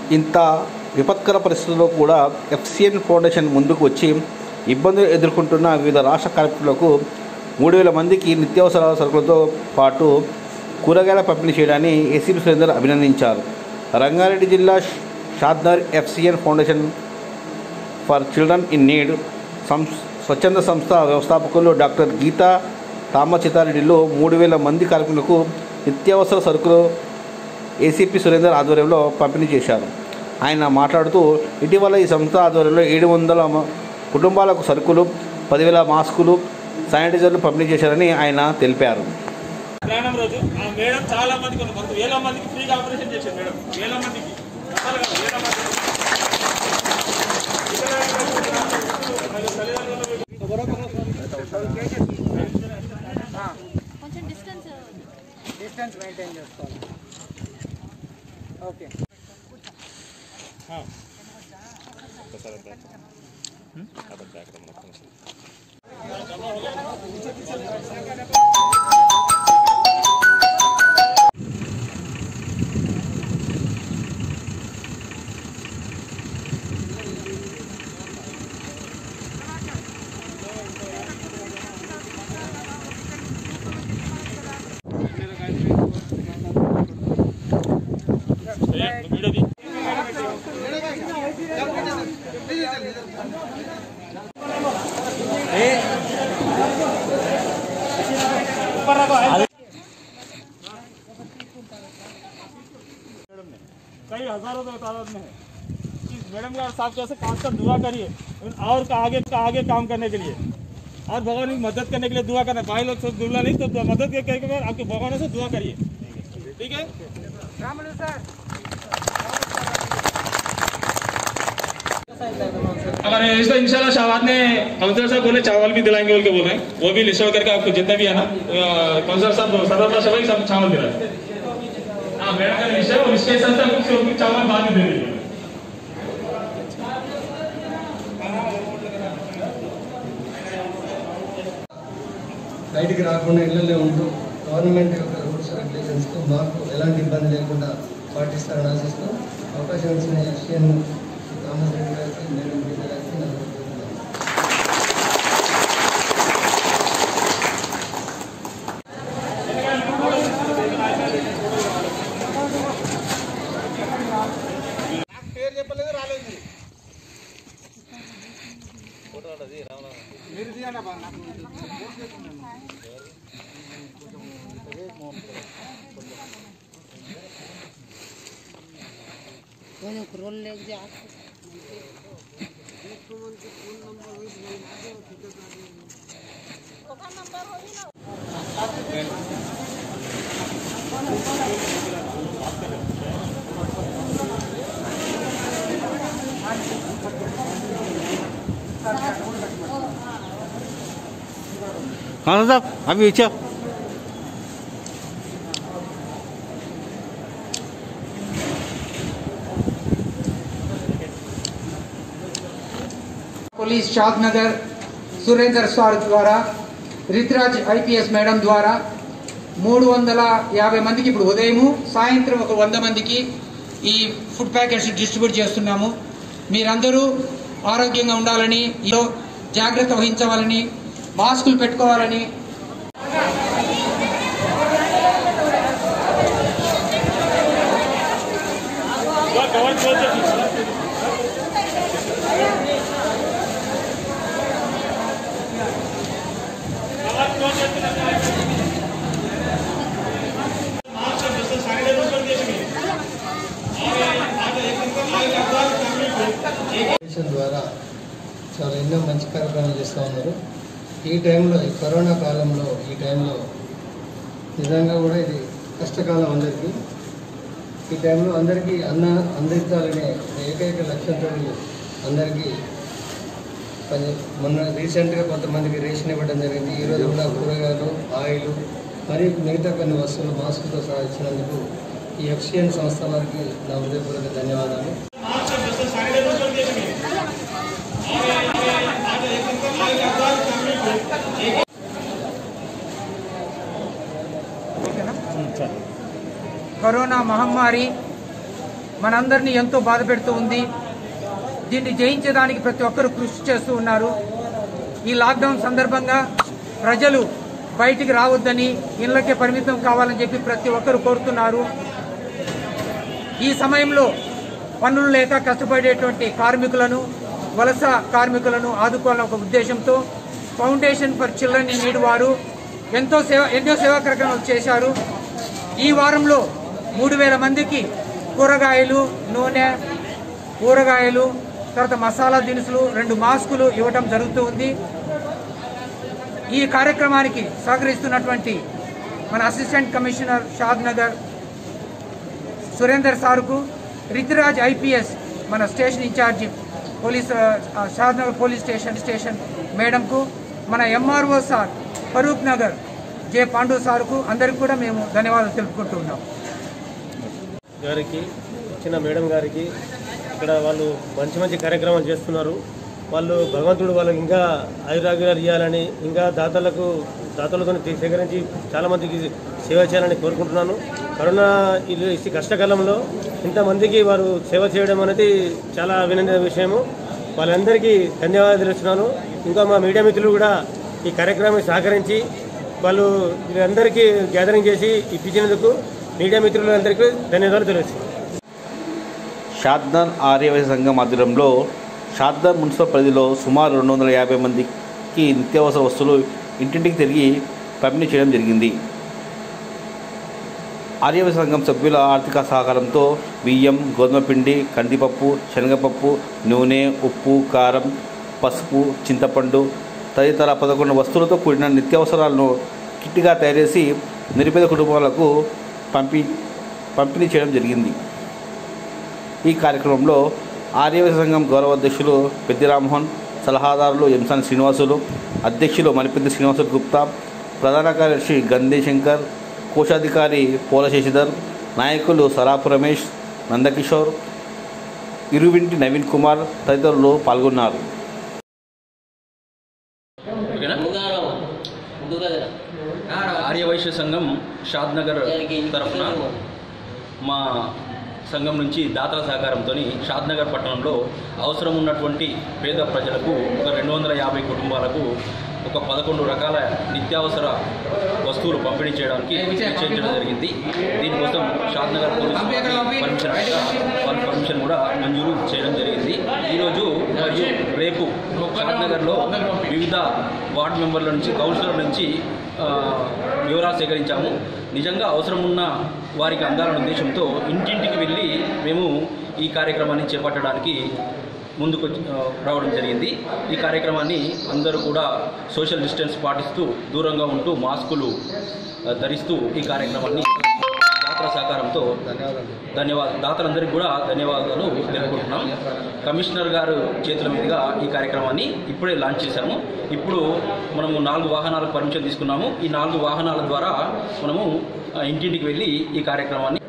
ఇంత విపత్కర పరిస్థితుల్లో కూడా ఎఫ్సిఎన్ ఫౌండేషన్ ముందుకు వచ్చి ఇబ్బందులు ఎదుర్కొంటున్న వివిధ రాష్ట్ర కార్మికులకు మూడు వేల మందికి నిత్యావసర సరుకులతో పాటు కూరగాయల పంపిణీ చేయడాన్ని ఏసీపీ సురేందర్ అభినందించారు రంగారెడ్డి జిల్లా Shadnagar FCN foundation for children in need సంస్ స్వచ్ఛంద సంస్థ వ్యవస్థాపకులు డాక్టర్ గీతా తామచితారెడ్డిలో మూడు వేల మంది కార్మికులకు నిత్యావసర సరుకులు ఏసీపీ సురేందర్ ఆధ్వర్యంలో పంపిణీ చేశారు ఆయన మాట్లాడుతూ ఇటీవల ఈ సంస్థ ఆధ్వర్యంలో ఏడు వందల మ- కుటుంబాలకు సరుకులు పదివేల మాస్కులు శానిటైజర్లు పంపిణీ చేశారని ఆయన తెలిపారు ప్రయాణం రోజు ఆ మేడం చాలా మందికి ఉంది మొత్తం వేల మందికి ఫ్రీగా ఆపరేషన్ చేశారు మేడం వేల మందికి వందలు కాదు, వేల మందికి కొంచెం డిస్టెన్స్ డిస్టెన్స్ మెయింటైన్ చేసుకోవాలి ఓకే వీడియో తీ. कई हजारों की तादाद में है इस मैडम का साफ कैसे खास कर दुआ करिए और का आगे का आगे काम करने के लिए और भगवान की मदद करने के लिए दुआ करना भाई लोग सब दुआ नहीं तो मदद के करके फिर आपके भगवान से दुआ करिए ठीक है రాములు సార్ अगर ऐसा इंशाल्लाह शाहबाद ने काउंसलर साहब बोले चावल भी दिलाएंगे बोल के बोल रहे हैं वो भी लिस्ट आउट करके आपको जितना भी है ना काउंसलर साहब सरदार साहब सब चावल दिला हाँ मैडम का लिस्ट है और इसके साथ साथ कुछ कुछ चावल बाद में दे दीजिए బయటికి రాకుండా ఇళ్ళల్లో ఉంటూ గవర్నమెంట్ యొక్క రూల్స్ రెగ్యులేషన్స్తో మాకు ఎలాంటి ఇబ్బంది లేకుండా పాటిస్తారని ఆశిస్తూ అవకాశం ఇచ్చిన ఎస్ఎన్ థామస్ రెడ్డి గారికి మేడం గీత గారికి నా కృతజ్ఞతలు. रोल ले जा हाँ साहब अभी पीछे police Shadnagar Surender sir ద్వారా రిత్రాజ్ ఐపీఎస్ మేడం ద్వారా మూడు వందల యాభై మందికి ఇప్పుడు ఉదయము సాయంత్రం ఒక వంద మందికి ఈ ఫుడ్ ప్యాకెట్స్ డిస్ట్రిబ్యూట్ చేస్తున్నాము మీరందరూ ఆరోగ్యంగా ఉండాలని ఈలో జాగ్రత్త వహించవాలని మాస్కులు పెట్టుకోవాలని कवर क्लोज कर कवर क्लोज कर मास्क जैसे सैनिटाइजर कर दिए ఫౌండేషన్ ద్వారా చాలా ఎన్నో మంచి కార్యక్రమాలు చేస్తూ ఉన్నారు ఈ టైంలో ఈ కరోనా కాలంలో ఈ టైంలో నిజంగా కూడా ఇది కష్టకాలం అందరికీ ఈ టైంలో అందరికీ అన్న అందించాలనే ఏకైక లక్ష్యంతో అందరికీ పని మొన్న రీసెంట్గా కొంతమందికి రేషన్ ఇవ్వడం జరిగింది ఈరోజు కూడా కూరగాయలు ఆయిల్ మరియు మిగతా కొన్ని వస్తువులు మాస్కులతో సహా ఇచ్చినందుకు ఈ ఎఫ్సిఎన్ సంస్థ వారికి నా హృదయపూర్వక ధన్యవాదాలు मास्क जैसे सैनिटाइजर कर दिए కరోనా మహమ్మారి మనందరినీ ఎంతో బాధ పెడుతూ ఉంది దీన్ని జయించేదానికి ప్రతి ఒక్కరూ కృషి చేస్తూ ఉన్నారు ఈ లాక్డౌన్ సందర్భంగా ప్రజలు బయటికి రావద్దని ఇళ్లకే పరిమితం కావాలని చెప్పి ప్రతి ఒక్కరు కోరుతున్నారు ఈ సమయంలో పనులు లేక కష్టపడేటువంటి కార్మికులను వలస కార్మికులను ఆదుకోవాలనే ఒక ఉద్దేశంతో foundation for children in need వారు ఎంతో సేవ ఎన్నో సేవా కార్యక్రమాలు చేశారు ఈ వారంలో మూడు వేల మందికి కూరగాయలు నూనె కూరగాయలు తర్వాత మసాలా దినుసులు రెండు మాస్కులు ఇవ్వటం జరుగుతూ ఉంది ఈ కార్యక్రమానికి సహకరిస్తున్నటువంటి మన assistant commissioner Shadnagar Surender సార్కు రితిరాజ్ ఐపీఎస్ మన స్టేషన్ ఇన్ఛార్జి పోలీస్ ఆ, Shadnagar police station station మేడంకు మన MRO sir Farooqnagar J Pandu సార్కు అందరికి కూడా మేము ధన్యవాదాలు తెలుపుకుంటున్నాం గారికి ఇచ్చిన మేడం గారికి ఇక్కడ వాళ్ళు మంచి మంచి కార్యక్రమాలు చేస్తున్నారు వాళ్ళు భగవంతుడు వాళ్ళకి ఇంకా ఆయురాగ్యాలు ఇవ్వాలని ఇంకా దాతలకు దాతలతో సేకరించి చాలామందికి సేవ చేయాలని కోరుకుంటున్నాను కరోనా ఇది ఈ కష్టకాలంలో ఇంతమందికి వారు సేవ చేయడం అనేది చాలా అభినందన విషయము వాళ్ళందరికీ ధన్యవాదాలు తెలుస్తున్నాను ఇంకా మా మీడియా మిత్రులు కూడా ఈ కార్యక్రమాన్ని సహకరించి వాళ్ళు వీరందరికీ గ్యాదరింగ్ చేసి ఇప్పించినందుకు మీడియా మిత్రులందరికీ ధన్యవాదాలు తెలుస్తున్నాను షాద్నర్ ఆర్యవైశ్య సంఘం ఆధ్వర్యంలో షాద్నర్ మున్సిపల్ పరిధిలో సుమారు రెండు వందల యాభై మందికి నిత్యావసర వస్తువులు ఇంటింటికి తిరిగి పంపిణీ చేయడం జరిగింది ఆర్యవైశ్య సంఘం సభ్యుల ఆర్థిక సహకారంతో బియ్యం గోధుమ పిండి కందిపప్పు శనగపప్పు నూనె ఉప్పు కారం పసుపు చింతపండు తదితర పదకొండు వస్తువులతో కూడిన నిత్యావసరాలను కిట్గా తయారు చేసి నిరుపేద కుటుంబాలకు పంపి పంపిణీ చేయడం జరిగింది ఈ కార్యక్రమంలో ఆర్యవైశ్య సంఘం గౌరవ అధ్యక్షులు పెద్ది రామ్మోహన్ సలహాదారులు ఎంసాని శ్రీనివాసులు అధ్యక్షులు మణిపెద్ది శ్రీనివాసులు గుప్తా ప్రధాన కార్యదర్శి గంధి శంకర్ కోశాధికారి పోల శశిధర్ నాయకులు సరాపు రమేష్ నందకిషోర్ ఇరువింటి నవీన్ కుమార్ తదితరులు పాల్గొన్నారు ఆర్యవైశ్య సంఘం షాద్నగర్ తరఫున మా సంఘం నుంచి దాతల సహకారంతో షాద్నగర్ పట్టణంలో అవసరం ఉన్నటువంటి పేద ప్రజలకు ఒక రెండు వందల యాభై కుటుంబాలకు ఒక పదకొండు రకాల నిత్యావసర వస్తువులు పంపిణీ చేయడానికి నిశ్చయించడం జరిగింది దీనికోసం షాద్నగర్ పోలీస్ పర్మిషన్ అడగగా వాళ్ళ పర్మిషన్ కూడా మంజూరు చేయడం జరిగింది ఈరోజు మరియు రేపు షాద్నగర్లో వివిధ వార్డు మెంబర్ల నుంచి కౌన్సిలర్ నుంచి ఆ, వివరాలు సేకరించాము నిజంగా అవసరం ఉన్న వారికి అందాలనే ఉద్దేశంతో ఇంటింటికి వెళ్ళి మేము ఈ కార్యక్రమాన్ని చేపట్టడానికి ముందుకు ఆ, రావడం జరిగింది ఈ కార్యక్రమాన్ని అందరూ కూడా సోషల్ డిస్టెన్స్ పాటిస్తూ దూరంగా ఉంటూ మాస్కులు ఆ, ధరిస్తూ ఈ కార్యక్రమాన్ని దాతల సహకారంతో ధన్యవాద దాతలందరికీ కూడా ధన్యవాదాలు తెలుపుకుంటున్నాం కమిషనర్ గారు చేతుల మీదుగా ఈ కార్యక్రమాన్ని ఇప్పుడే లాంచ్ చేశాము ఇప్పుడు మనము నాలుగు వాహనాలకు పర్మిషన్ తీసుకున్నాము ఈ నాలుగు వాహనాల ద్వారా మనము ఆ, ఇంటింటికి వెళ్ళి ఈ కార్యక్రమాన్ని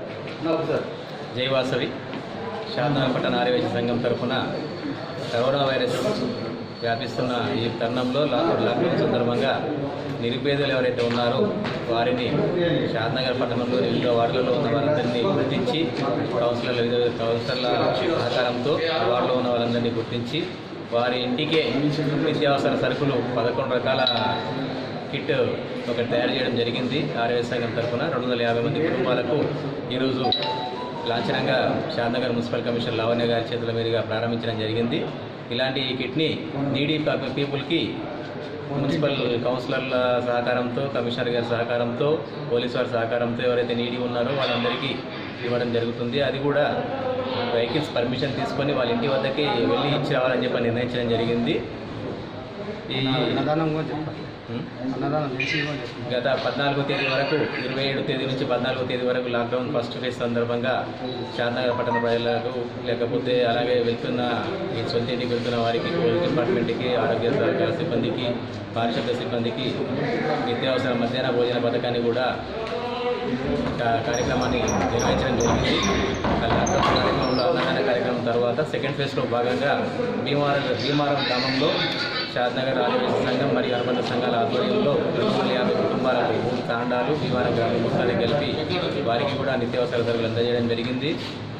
జైవాసవి శాంతనపట్టణ ఆర్యవైద్య సంఘం తరఫున కరోనా వైరస్ వ్యాపిస్తున్న ఈ తరుణంలో లాక్డౌన్ లాక్డౌన్ సందర్భంగా నిరుపేదలు ఎవరైతే ఉన్నారో వారిని షాద్నగర్ పట్టణంలో వివిధ వార్డులలో ఉన్న వాళ్ళందరినీ గుర్తించి కౌన్సిలర్ల వివిధ కౌన్సిలర్ల సహకారంతో వార్డులో ఉన్న వాళ్ళందరినీ గుర్తించి వారి ఇంటికే నిత్యావసర సరుకులు పదకొండు రకాల కిట్ ఒకటి తయారు చేయడం జరిగింది ఆర్యవైద్య సంఘం తరఫున రెండు వందల యాభై మంది కుటుంబాలకు ఈరోజు లాంఛనంగా షాద్నగర్ మున్సిపల్ కమిషనర్ లావణ్య గారి చేతుల మీదుగా ప్రారంభించడం జరిగింది ఇలాంటి ఈ కిట్ని నీడీ పీపుల్కి మున్సిపల్ కౌన్సిలర్ల సహకారంతో కమిషనర్ గారి సహకారంతో పోలీసు వారి సహకారంతో ఎవరైతే నీడీ ఉన్నారో వాళ్ళందరికీ ఇవ్వడం జరుగుతుంది అది కూడా వెహికల్స్ పర్మిషన్ తీసుకొని వాళ్ళ ఇంటి వద్దకి వెళ్ళి ఇచ్చి రావాలని చెప్పి నిర్ణయించడం జరిగింది ఈ ఉం? గత పద్నాలుగో తేదీ వరకు ఇరవై ఏడు తేదీ నుంచి పద్నాలుగో తేదీ వరకు లాక్డౌన్ ఫస్ట్ ఫేజ్ సందర్భంగా శాంతనగర్ పట్టణ ప్రజలకు లేకపోతే అలాగే వెళ్తున్న ఈ సొంత ఇంటికి వెళ్తున్న వారికి పోలీస్ డిపార్ట్మెంట్కి ఆరోగ్య సహకార సిబ్బందికి పారిశుద్ధ సిబ్బందికి నిత్యావసర మధ్యాహ్న భోజన పథకాన్ని కూడా కా- కార్యక్రమాన్ని నిర్వహించడం జరిగింది ఆ లాక్డౌన్ కార్యక్రమంలో అన్నదాన కార్యక్రమం తర్వాత సెకండ్ ఫేజ్లో భాగంగా భీమవరం భీమవరం గ్రామంలో షాద్నగర్ ఆదివాసీ సంఘం మరియు అనుబంధ సంఘాల ఆధ్వర్యంలో రెండు వందల యాభై కుటుంబాలకు మూడు తాండాలు భీమవరం గ్రామం మొత్తాన్ని కలిపి వారికి కూడా నిత్యావసర సరుకులు అందజేయడం జరిగింది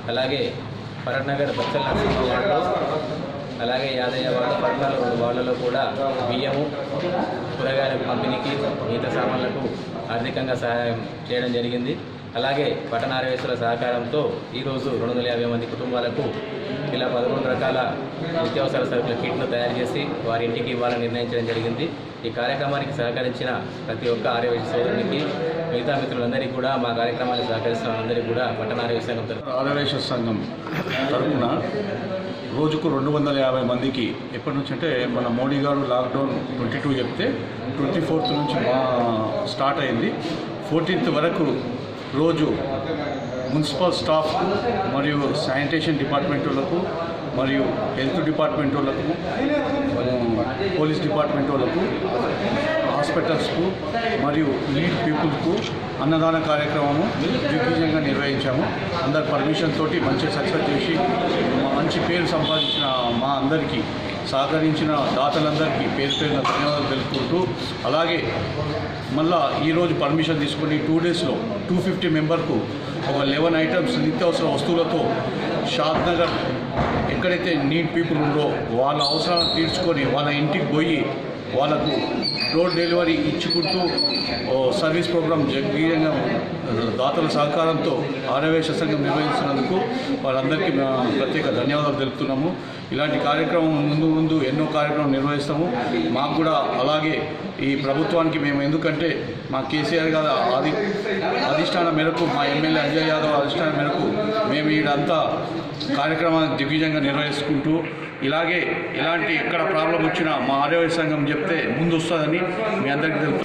అలాగే పరనగర్ బచ్చల నరసింహ వార్డులో అలాగే యాదయ్య వార్డు పట్నాల వాళ్ళలో కూడా బియ్యము కూరగాయల పంపిణీకి మిగతా సామాన్లకు ఆర్థికంగా సహాయం చేయడం జరిగింది అలాగే పట్టణారవేశ్వర సహకారంతో ఈరోజు రెండు వందల యాభై మంది కుటుంబాలకు ఇలా పదకొండు రకాల నిత్యావసర సరుకుల కిట్లు తయారు చేసి వారి ఇంటికి ఇవ్వాలని నిర్ణయించడం జరిగింది ఈ కార్యక్రమానికి సహకరించిన ప్రతి ఒక్క ఆర్యవైశ్య సోదరునికి మిగతా మిత్రులందరికీ కూడా మా కార్యక్రమానికి సహకరిస్తున్న అందరికీ కూడా పట్టణ ఆర్యవైశ్య సంఘం తరఫున ఆర్యవేశ సంఘం తరఫున రోజుకు రెండు వందల యాభై మందికి ఎప్పటి నుంచి అంటే మన మోడీ గారు లాక్డౌన్ ట్వంటీ టూ చెప్తే ట్వంటీ ఫోర్త్ నుంచి మా స్టార్ట్ అయింది ఫోర్టీన్త్ వరకు రోజు మున్సిపల్ స్టాఫ్ మరియు శానిటేషన్ డిపార్ట్మెంట్ వాళ్ళకు మరియు హెల్త్ డిపార్ట్మెంట్ వాళ్ళకు ఆ, పోలీస్ డిపార్ట్మెంట్ వాళ్ళకు హాస్పిటల్స్కు మరియు నీడ్ పీపుల్కు అన్నదాన కార్యక్రమము దిగ్విజయంగా నిర్వహించాము అందరి పర్మిషన్ తోటి మంచిగా సక్సెస్ చేసి మంచి పేరు సంపాదించిన మా అందరికీ సహకరించిన దాతలందరికీ పేరు పేరున ధన్యవాదాలు తెలుపుకుంటూ అలాగే మళ్ళా ఈరోజు పర్మిషన్ తీసుకుని టూ డేస్లో టూ ఫిఫ్టీ మెంబర్కు ఒక లెవెన్ ఐటమ్స్ నిత్యావసర వస్తువులతో షాద్ నగర్ ఎక్కడైతే నీడ్ పీపుల్ ఉందో వాళ్ళ అవసరాలను తీర్చుకొని వాళ్ళ ఇంటికి పోయి వాళ్ళకు డోర్ డెలివరీ ఇచ్చుకుంటూ ఓ సర్వీస్ ప్రోగ్రామ్ జగీయంగా దాతల సహకారంతో ఆర్యవేశ సంఘం నిర్వహిస్తున్నందుకు వాళ్ళందరికీ మా ప్రత్యేక ధన్యవాదాలు తెలుపుతున్నాము ఇలాంటి కార్యక్రమం ముందు ముందు ఎన్నో కార్యక్రమాలు నిర్వహిస్తాము మాకు కూడా అలాగే ఈ ప్రభుత్వానికి మేము ఎందుకంటే మా కేసీఆర్ గారి ఆది అధిష్టానం మేరకు మా ఎమ్మెల్యే అజయ్ యాదవ్ అధిష్టానం మేరకు మేము ఈడంతా కార్యక్రమాన్ని దిగ్విజయంగా నిర్వహించుకుంటూ ఇలాగే ఎలాంటి ఎక్కడ ప్రాబ్లం వచ్చినా మా ఆరోగ్య సంఘం చెప్తే ముందు వస్తుందని మీ అందరికీ తెలుపు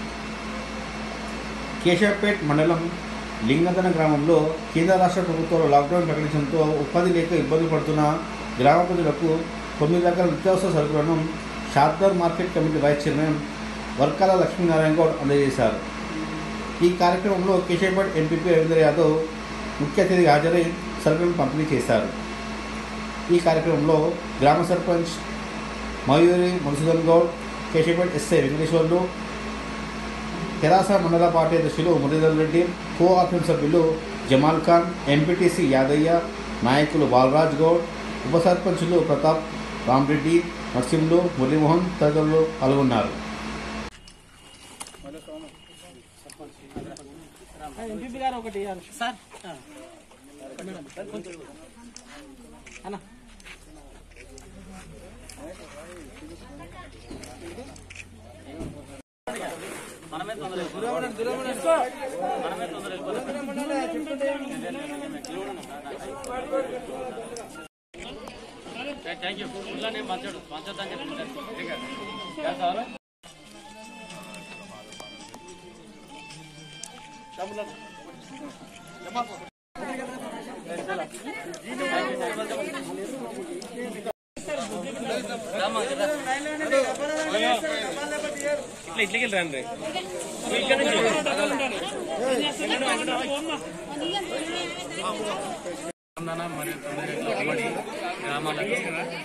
కేశవపేట్ మండలం లింగదన గ్రామంలో కేంద్ర రాష్ట్ర ప్రభుత్వాలు లాక్డౌన్ ప్రకటించడంతో ఉపాధి లేక ఇబ్బందులు పడుతున్న గ్రామ ప్రజలకు తొమ్మిది రకాల నిత్యావసర సరుకులను Shadnagar market committee vice chairman Varkala Lakshminarayana Goud అందజేశారు ఈ కార్యక్రమంలో కేశవపేట్ ఎంపీపీ రవీంద్ర యాదవ్ ముఖ్య అతిథిగా హాజరై సరుకులను పంపిణీ చేశారు ఈ కార్యక్రమంలో గ్రామ సర్పంచ్ మయూరి మధుసూదన్ గౌడ్ కేశవపేట్ ఎస్ఐ వెంకటేశ్వర్లు తెరాస మండల పార్టీ అధ్యక్షులు మురళీధర్ రెడ్డి కో ఆఫీస్ సభ్యులు జమాల్ ఖాన్ ఎంపీటీసీ యాదయ్య నాయకులు బాలరాజ్ గౌడ్ ఉప సర్పంచులు ప్రతాప్ రామరెడ్డి నర్సింహులు మురళీమోహన్ తదితరులు పాల్గొన్నారు ఎంపీ గారు ఒకటి సార్ అన్న మనమే తొందర మనమే తొందర థ్యాంక్ యూ ఇట్లానే మంచోడు మంచొద్దని చెప్పి కావాలా ఇట్లా ఇట్లకి రండి ఇక్కడ స్పందన మరియు తొమ్మిది ఉమ్మడి గ్రామాలకు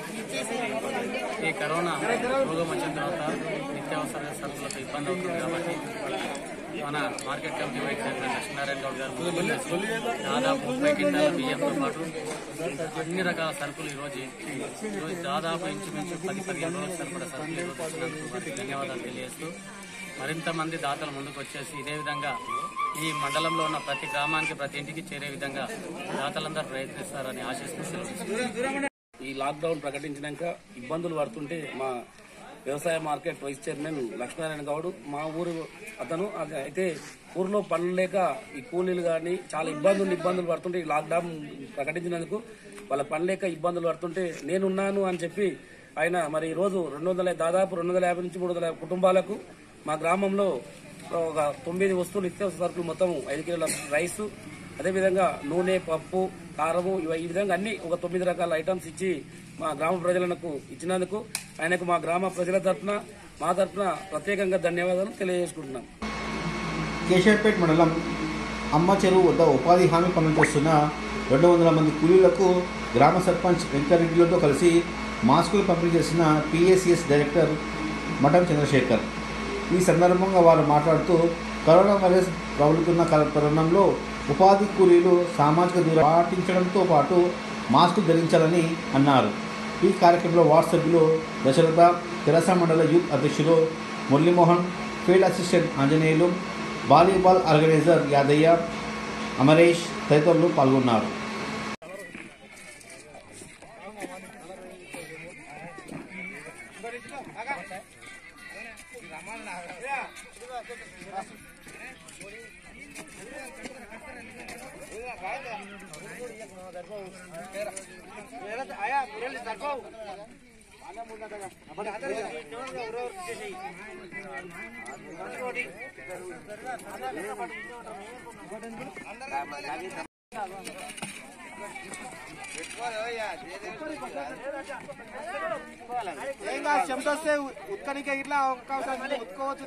ఈ కరోనా రోగం వచ్చిన తర్వాత నిత్యావసర సరుకులకు ఇబ్బంది అవుతుంది కాబట్టి మన market committee vice chairman Lakshminarayana Goud గారు ముందుకు దాదాపు ముప్పై క్వింటాల బియ్యంతో పాటు అన్ని రకాల సరుకులు ఈరోజు ఈరోజు దాదాపు ఇంచుమించు పది పదిహేను రోజులు సరిపడా సరుకులు ఈరోజు వచ్చినందుకు వారికి ధన్యవాదాలు తెలియజేస్తూ మరింత మంది దాతలు ముందుకు వచ్చేసి ఇదే విధంగా ఈ మండలంలో ఉన్న ప్రతి గ్రామానికి ప్రతి ఇంటికి చేరే విధంగా దాతలందరూ ప్రయత్నిస్తారని ఆశిస్తూ సెలవు ఈ లాక్డౌన్ ప్రకటించినాక ఇబ్బందులు పడుతుంటే మా వ్యవసాయ market vice chairman Lakshminarayana Goud మా ఊరు అతను అది అయితే ఊర్లో పనులు లేక ఈ కూలీలు కానీ చాలా ఇబ్బందులు ఇబ్బందులు పడుతుంటే ఈ లాక్డౌన్ ప్రకటించినందుకు వాళ్ళ పని లేక ఇబ్బందులు పడుతుంటే నేనున్నాను అని చెప్పి ఆయన మరి ఈ రోజు రెండు వందల దాదాపు రెండు వందల యాభై నుంచి మూడు వందల కుటుంబాలకు మా గ్రామంలో ఒక తొమ్మిది వస్తువులు నిత్యావసర సరుకులు మొత్తం ఐదు కిలోల రైస్ అదేవిధంగా నూనె పప్పు కారము ఇవ- ఈ విధంగా అన్ని ఒక తొమ్మిది రకాల ఐటమ్స్ ఇచ్చి మా గ్రామ ప్రజలకు ఇచ్చినందుకు ఆయనకు మా గ్రామ ప్రజల తరఫున మా తరఫున ప్రత్యేకంగా ధన్యవాదాలు తెలియజేసుకుంటున్నాం కేశవపేట్ మండలం అమ్మ చెరువు వద్ద ఉపాధి హామీ పనులు చేస్తున్న రెండు వందల మంది కూలీలకు గ్రామ సర్పంచ్ వెంకరెడ్డిలతో కలిసి మాస్కులు పంపిణీ చేసిన పిఏసిఎస్ డైరెక్టర్ మఠం చంద్రశేఖర్ ఈ సందర్భంగా వారు మాట్లాడుతూ కరోనా వైరస్ ప్రబలుతున్న కాల- తరుణంలో ఉపాధి కూలీలు సామాజిక దూరం పాటించడంతో పాటు మాస్క్ ధరించాలని అన్నారు ఈ కార్యక్రమంలో వార్డు సభ్యులు దశరథ తెరస మండల యూత్ అధ్యక్షులు Muralimohan field assistant Anjaneyulu volleyball organiser Yadaiah Amaresh తదితరులు పాల్గొన్నారు చెమట వస్తే ఉత్కనిక ఇట్లా ఒక్క ఉత్కోవచ్చు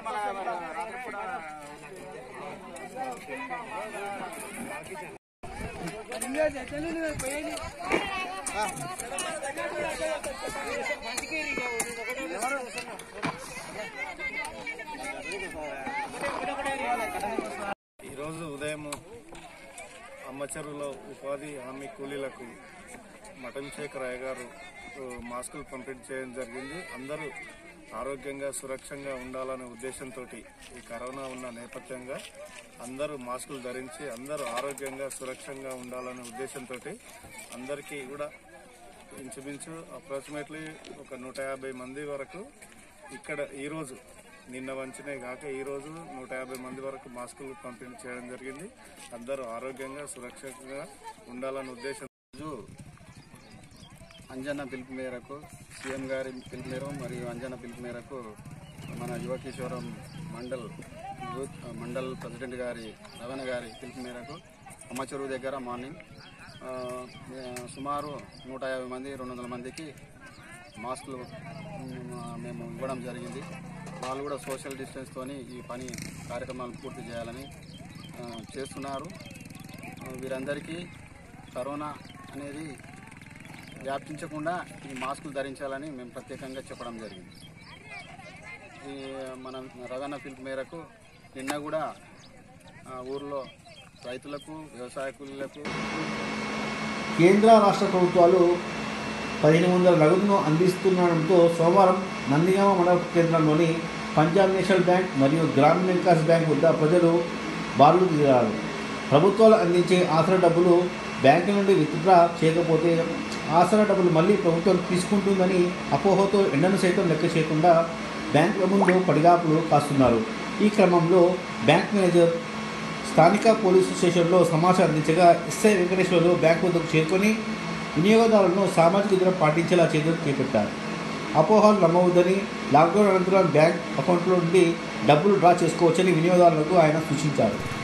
ఈరోజు ఉదయం అమ్మచెరువులో ఉపాధి హామీ కూలీలకు మటన్ శేఖర్ అయ్య గారు ఆ, మాస్కులు పంపిణీ చేయడం జరిగింది అందరూ ఆరోగ్యంగా సురక్షంగా ఉండాలనే ఉద్దేశంతో ఈ కరోనా ఉన్న నేపథ్యంగా అందరూ మాస్కులు ధరించి అందరూ ఆరోగ్యంగా సురక్షంగా ఉండాలనే ఉద్దేశంతో అందరికీ కూడా ఇంచుమించు అప్రాక్సిమేట్లీ ఒక నూట యాభై మంది వరకు ఇక్కడ ఈరోజు నిన్న వంచనే కాక ఈరోజు నూట యాభై మంది వరకు మాస్కులు పంపిణీ చేయడం జరిగింది అందరూ ఆరోగ్యంగా సురక్షితంగా ఉండాలనే ఉద్దేశం రోజు అంజన్న పిలుపు మేరకు సీఎం గారి పిలుపు మేరకు మరియు అంజన్న పిలుపు మేరకు మన యువకిషోరం మండల్ యూత్ మండల్ ప్రెసిడెంట్ గారి రవణ గారి పిలుపు మేరకు అమ్మ చెరువు దగ్గర మార్నింగ్ ఆ, మే- సుమారు నూట యాభై మంది రెండు వందల మందికి మాస్కులు మ్, మేము ఇవ్వడం జరిగింది వాళ్ళు కూడా సోషల్ డిస్టెన్స్తోని ఈ పని కార్యక్రమాలు పూర్తి చేయాలని ఆ, చేస్తున్నారు ఆ, వీరందరికీ కరోనా అనేది వ్యాపించకుండా ఈ మాస్కులు ధరించాలని మేము ప్రత్యేకంగా చెప్పడం జరిగింది ఈ మన రవాణా పిలుపు మేరకు నిన్న కూడా ఆ, ఊర్లో రైతులకు వ్యవసాయ కూలీలకు కేంద్ర రాష్ట్ర ప్రభుత్వాలు పదిహేను వందల నగదును అందిస్తుండడంతో సోమవారం నందిగామ మండల కేంద్రంలోని పంజాబ్ నేషనల్ బ్యాంక్ మరియు గ్రామీణ వికాస్ బ్యాంక్ వద్ద ప్రజలు బారులు తీరారు ప్రభుత్వాలు అందించే ఆసరా డబ్బులు బ్యాంకు నుండి విత్డ్రా చేయకపోతే ఆసరా డబ్బులు మళ్ళీ ప్రభుత్వం తీసుకుంటుందని అపోహతో ఎండను సైతం లెక్క చేయకుండా బ్యాంకుల ముందు పడిగాపులు కాస్తున్నారు ఈ క్రమంలో బ్యాంక్ మేనేజర్ స్థానిక పోలీసు స్టేషన్లో సమాచారం అందించగా ఎస్ఐ వెంకటేశ్వర్లు బ్యాంక్ వద్దకు చేరుకొని వినియోగదారులను సామాజిక దూరం పాటించేలా చర్యలు చేపట్టారు అపోహలు నమ్మవద్దని లాక్డౌన్ అనంతరం బ్యాంక్ అకౌంట్లో నుండి డబ్బులు డ్రా చేసుకోవచ్చని వినియోగదారులకు ఆయన సూచించారు